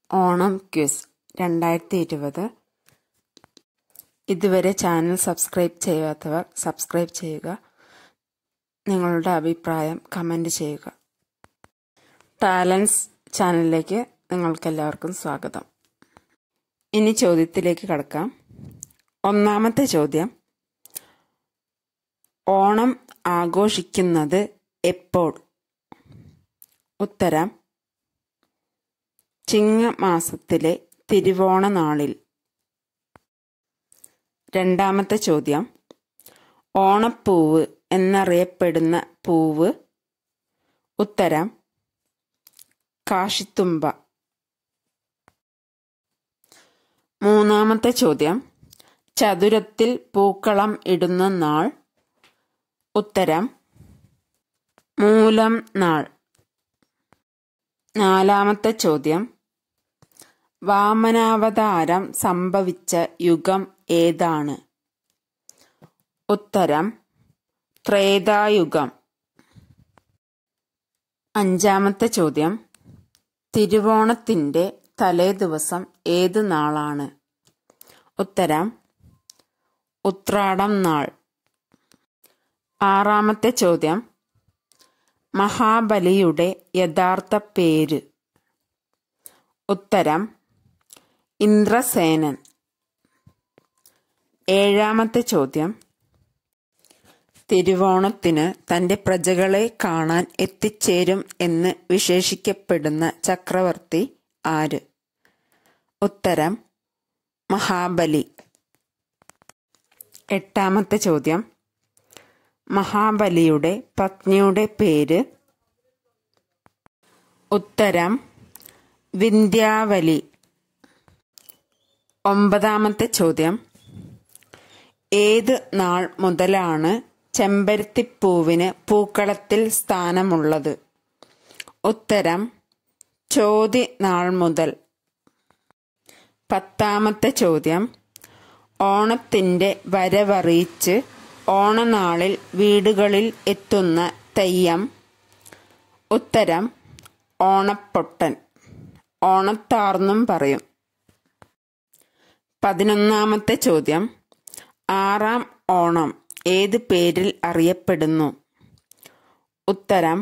Onam quiz രണ്ടായിരത്തി ഇരുപത് ഇതുവരെ ചാനൽ സബ്സ്ക്രൈബ് ചെയ്യാത്തവർ സബ്സ്ക്രൈബ് ചെയ്യുക നിങ്ങളുടെ അഭിപ്രായം കമൻറ്റ് ചെയ്യുക ടാലൻസ് ചാനലിലേക്ക് നിങ്ങൾക്കെല്ലാവർക്കും സ്വാഗതം ഇനി ചോദ്യത്തിലേക്ക് കടക്കാം ഒന്നാമത്തെ ചോദ്യം ഓണം ആഘോഷിക്കുന്നത് എപ്പോൾ ഉത്തരം ചിങ്ങമാസത്തിലെ തിരുവോണ നാളിൽ രണ്ടാമത്തെ ചോദ്യം ഓണപ്പൂവ് എന്നറിയപ്പെടുന്ന പൂവ് ഉത്തരം കാശിത്തുമ്പ മൂന്നാമത്തെ ചോദ്യം ചതുരത്തിൽ പൂക്കളം ഇടുന്ന നാൾ ഉത്തരം മൂലം നാൾ നാലാമത്തെ ചോദ്യം വാമനാവതാരം സംഭവിച്ച യുഗം ഏതാണ് ഉത്തരം ത്രേതായുഗം അഞ്ചാമത്തെ ചോദ്യം തിരുവോണത്തിന്റെ തലേദിവസം ഏത് നാളാണ് ഉത്തരം ഉത്രാടം നാൾ ആറാമത്തെ ചോദ്യം മഹാബലിയുടെ യഥാർത്ഥ പേര് ഉത്തരം ഇന്ദ്രസേനൻ ഏഴാമത്തെ ചോദ്യം തിരുവോണത്തിന് തന്റെ പ്രജകളെ കാണാൻ എത്തിച്ചേരും എന്ന് വിശേഷിക്കപ്പെടുന്ന ചക്രവർത്തി ആര് ഉത്തരം മഹാബലി എട്ടാമത്തെ ചോദ്യം മഹാബലിയുടെ പത്നിയുടെ പേര് ഉത്തരം വിന്ധ്യാവലി ഒമ്പതാമത്തെ ചോദ്യം ഏത് നാൾ മുതലാണ് ചെമ്പരത്തിപ്പൂവിന് പൂക്കളത്തിൽ സ്ഥാനമുള്ളത് ഉത്തരം ചോതി നാൾ മുതൽ പത്താമത്തെ ചോദ്യം ഓണത്തിന്റെ വരവറിയിച്ച് ഓണനാളിൽ വീടുകളിൽ എത്തുന്ന തെയ്യം ഉത്തരം ഓണപ്പൊട്ടൻ ഓണത്താർന്നും പറയും പതിനൊന്നാമത്തെ ചോദ്യം ആറാം ഓണം ഏത് പേരിൽ അറിയപ്പെടുന്നു ഉത്തരം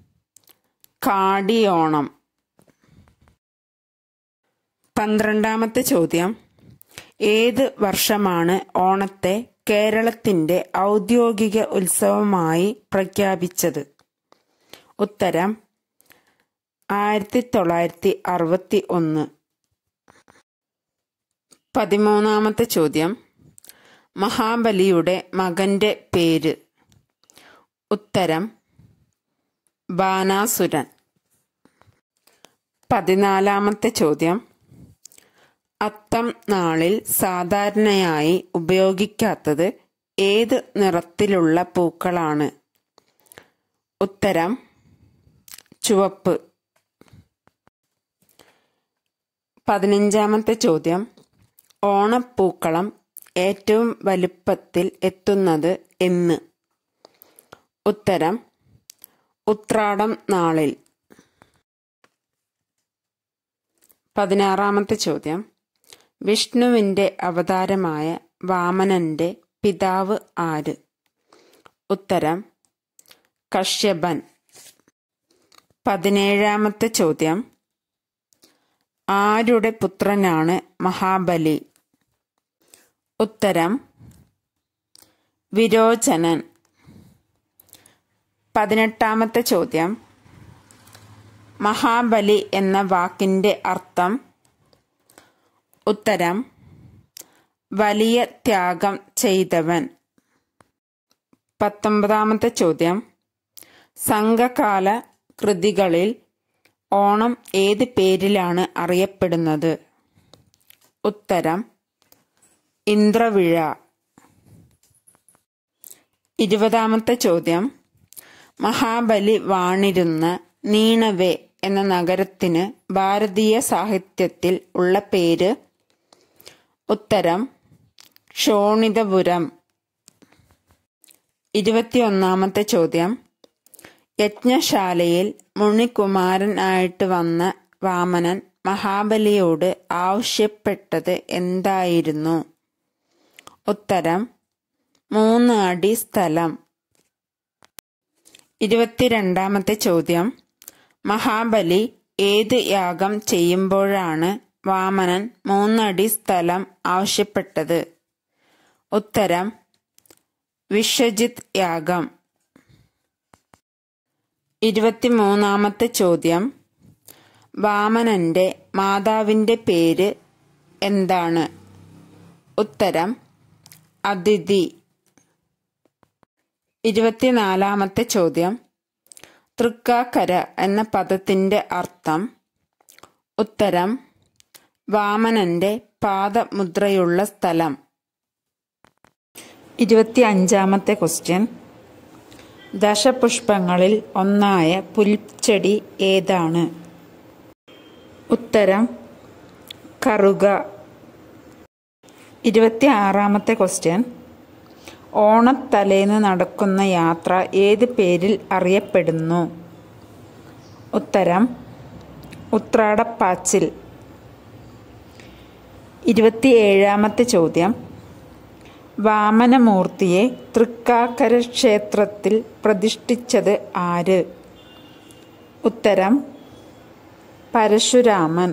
കാടിയോണം പന്ത്രണ്ടാമത്തെ ചോദ്യം ഏത് വർഷമാണ് ഓണത്തെ കേരളത്തിന്റെ ഔദ്യോഗിക ഉത്സവമായി പ്രഖ്യാപിച്ചത് ഉത്തരം ആയിരത്തി തൊള്ളായിരത്തി അറുപത്തി ഒന്ന് പതിമൂന്നാമത്തെ ചോദ്യം മഹാബലിയുടെ മകന്റെ പേര് ഉത്തരം ബാനാസുരൻ പതിനാലാമത്തെ ചോദ്യം അത്തം നാളിൽ സാധാരണയായി ഉപയോഗിക്കാത്തത് ഏത് നിറത്തിലുള്ള പൂക്കളാണ് ഉത്തരം ചുവപ്പ് പതിനഞ്ചാമത്തെ ചോദ്യം ഓണപ്പൂക്കളം ഏറ്റവും വലുപ്പത്തിൽ എത്തുന്നത് എന്ന് ഉത്തരം ഉത്രാടം നാളിൽ പതിനാറാമത്തെ ചോദ്യം വിഷ്ണുവിന്റെ അവതാരമായ വാമനന്റെ പിതാവ് ആര് ഉത്തരം കശ്യപൻ പതിനേഴാമത്തെ ചോദ്യം ആരുടെ പുത്രനാണ് മഹാബലി ഉത്തരം വിരോചനൻ പതിനെട്ടാമത്തെ ചോദ്യം മഹാബലി എന്ന വാക്കിന്റെ അർത്ഥം ഉത്തരം വലിയ ത്യാഗം ചെയ്തവൻ പത്തൊമ്പതാമത്തെ ചോദ്യം സംഘകാല കൃതികളിൽ ഓണം ഏത് പേരിലാണ് അറിയപ്പെടുന്നത് ഉത്തരം ഇന്ദ്രവിഴ ഇരുപതാമത്തെ ചോദ്യം മഹാബലി വാണിരുന്ന നീണവേ എന്ന നഗരത്തിന് ഭാരതീയ സാഹിത്യത്തിൽ ഉള്ള പേര് ഉത്തരം ക്ഷോണിതപുരം ഇരുപത്തിയൊന്നാമത്തെ ചോദ്യം യജ്ഞശാലയിൽ മുണികുമാരനായിട്ട് വന്ന വാമനൻ മഹാബലിയോട് ആവശ്യപ്പെട്ടത് എന്തായിരുന്നു ഉത്തരം മൂന്ന് അടി സ്ഥലം ഇരുപത്തിരണ്ടാമത്തെ ചോദ്യം മഹാബലി ഏത് യാഗം ചെയ്യുമ്പോഴാണ് വാമനൻ മൂന്നടി സ്ഥലം ആവശ്യപ്പെട്ടത് ഉത്തരം വിശ്വജിത് യാഗം ഇരുപത്തിമൂന്നാമത്തെ ചോദ്യം വാമനന്റെ മാതാവിന്റെ പേര് എന്താണ് ഉത്തരം അതിഥി ഇരുപത്തിനാലാമത്തെ ചോദ്യം തൃക്കാക്കര എന്ന പദത്തിന്റെ അർത്ഥം ഉത്തരം വാമനന്റെ പാദമുദ്രയുള്ള സ്ഥലം ഇരുപത്തി അഞ്ചാമത്തെ ക്വസ്റ്റ്യൻ ദശപുഷ്പങ്ങളിൽ ഒന്നായ പുൽച്ചെടി ഏതാണ് ഉത്തരം കറുക ഇരുപത്തി ആറാമത്തെ ക്വസ്റ്റ്യൻ ഓണത്തലേന്ന് നടക്കുന്ന യാത്ര ഏത് പേരിൽ അറിയപ്പെടുന്നു ഉത്തരം ഉത്രാടപ്പാച്ചിൽ ഇരുപത്തിയേഴാമത്തെ ചോദ്യം വാമനമൂർത്തിയെ തൃക്കാക്കര ക്ഷേത്രത്തിൽ പ്രതിഷ്ഠിച്ചത് ആര് ഉത്തരം പരശുരാമൻ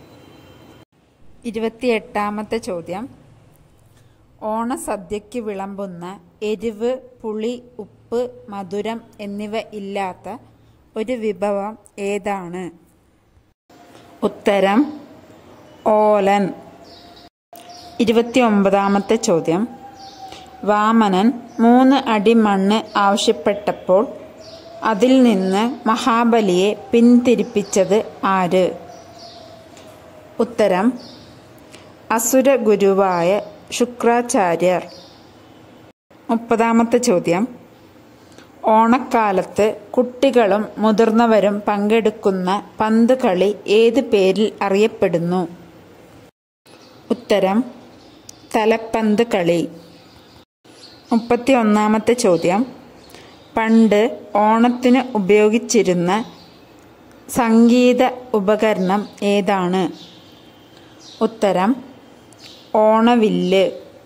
ഇരുപത്തിയെട്ടാമത്തെ ചോദ്യം ഓണസദ്യയ്ക്ക് വിളമ്പുന്ന എരിവ് പുളി ഉപ്പ് മധുരം എന്നിവ ഇല്ലാത്ത ഒരു വിഭവം ഏതാണ് ഉത്തരം ഓലൻ ഇരുപത്തിയൊമ്പതാമത്തെ ചോദ്യം വാമനൻ മൂന്ന് അടി മണ്ണ് ആവശ്യപ്പെട്ടപ്പോൾ അതിൽ നിന്ന് മഹാബലിയെ പിന്തിരിപ്പിച്ചത് ആര് ഉത്തരം അസുര ഗുരുവായ ശുക്രാചാര്യർ മുപ്പതാമത്തെ ചോദ്യം ഓണക്കാലത്ത് കുട്ടികളും മുതിർന്നവരും പങ്കെടുക്കുന്ന പന്ത് കളി ഏത് പേരിൽ അറിയപ്പെടുന്നു ഉത്തരം തലപ്പന്ത് കളി മുപ്പത്തി ഒന്നാമത്തെ ചോദ്യം പണ്ട് ഓണത്തിന് ഉപയോഗിച്ചിരുന്ന സംഗീത ഉപകരണം ഏതാണ് ഉത്തരം ഓണവില്ല്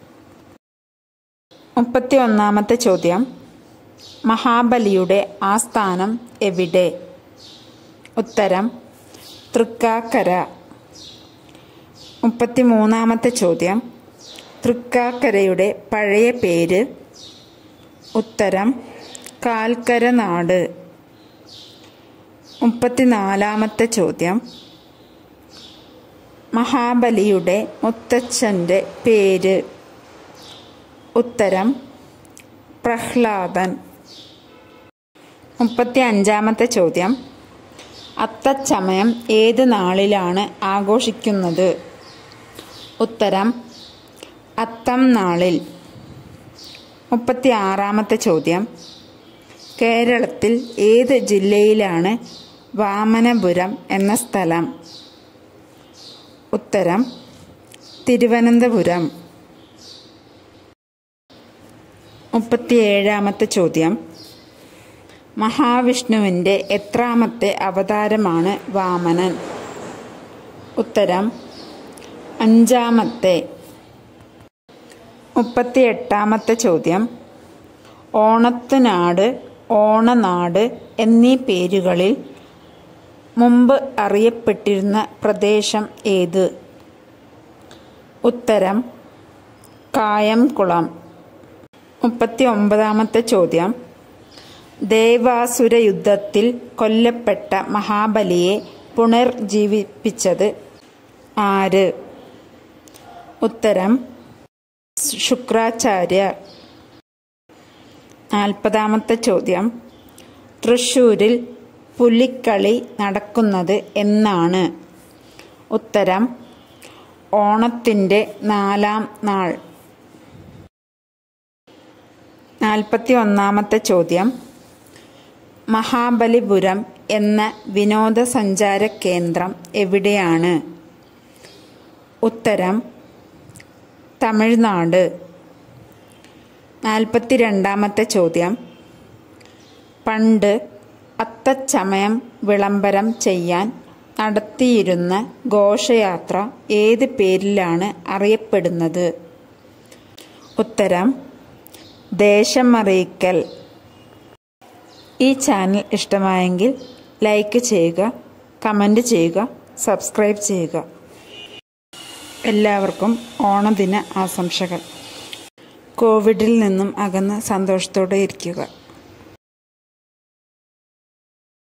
മുപ്പത്തി ഒന്നാമത്തെ ചോദ്യം മഹാബലിയുടെ ആസ്ഥാനം എവിടെ ഉത്തരം തൃക്കാക്കര മുപ്പത്തി മൂന്നാമത്തെ ചോദ്യം തൃക്കാക്കരയുടെ പഴയ പേര് ഉത്തരം കാൽക്കര നാട് മുപ്പത്തിനാലാമത്തെ ചോദ്യം മഹാബലിയുടെ മുത്തച്ഛൻ്റെ പേര് ഉത്തരം പ്രഹ്ലാദൻ മുപ്പത്തി അഞ്ചാമത്തെ ചോദ്യം അത്തച്ചമയം ഏത് നാളിലാണ് ആഘോഷിക്കുന്നത് ഉത്തരം അത്തം നാളിൽ മുപ്പത്തി ആറാമത്തെ ചോദ്യം കേരളത്തിൽ ഏത് ജില്ലയിലാണ് വാമനപുരം എന്ന സ്ഥലം ഉത്തരം തിരുവനന്തപുരം മുപ്പത്തിയേഴാമത്തെ ചോദ്യം മഹാവിഷ്ണുവിൻ്റെ എത്രാമത്തെ അവതാരമാണ് വാമനൻ ഉത്തരം അഞ്ചാമത്തെ മുപ്പത്തിയെട്ടാമത്തെ ചോദ്യം ഓണത്തുനാട് ഓണനാട് എന്നീ പേരുകളിൽ മുമ്പ് അറിയപ്പെട്ടിരുന്ന പ്രദേശം ഏത് ഉത്തരം കായംകുളം മുപ്പത്തി ഒമ്പതാമത്തെ ചോദ്യം ദേവാസുര യുദ്ധത്തിൽ കൊല്ലപ്പെട്ട മഹാബലിയെ പുനർജീവിപ്പിച്ചത് ആര് ഉത്തരം ശുക്രാചാര്യർ നാൽപ്പതാമത്തെ ചോദ്യം തൃശൂരിൽ പുലിക്കളി നടക്കുന്നത് എന്നാണ് ഉത്തരം ഓണത്തിൻ്റെ നാലാം നാൾ നാൽപ്പത്തി ഒന്നാമത്തെ ചോദ്യം മഹാബലിപുരം എന്ന വിനോദസഞ്ചാര കേന്ദ്രം എവിടെയാണ് ഉത്തരം തമിഴ്നാട് നാൽപ്പത്തി രണ്ടാമത്തെ ചോദ്യം പണ്ട് അത്തച്ചമയം വിളംബരം ചെയ്യാൻ നടത്തിയിരുന്ന ഘോഷയാത്ര ഏത് പേരിലാണ് അറിയപ്പെടുന്നത് ഉത്തരം ദേശമറിയിക്കൽ ഈ ചാനൽ ഇഷ്ടമായെങ്കിൽ ലൈക്ക് ചെയ്യുക കമൻറ്റ് ചെയ്യുക സബ്സ്ക്രൈബ് ചെയ്യുക എല്ലാവർക്കും ഓണദിന ആശംസകൾ കോവിഡിൽ നിന്നും അകന്ന് സന്തോഷത്തോടെ ഇരിക്കുക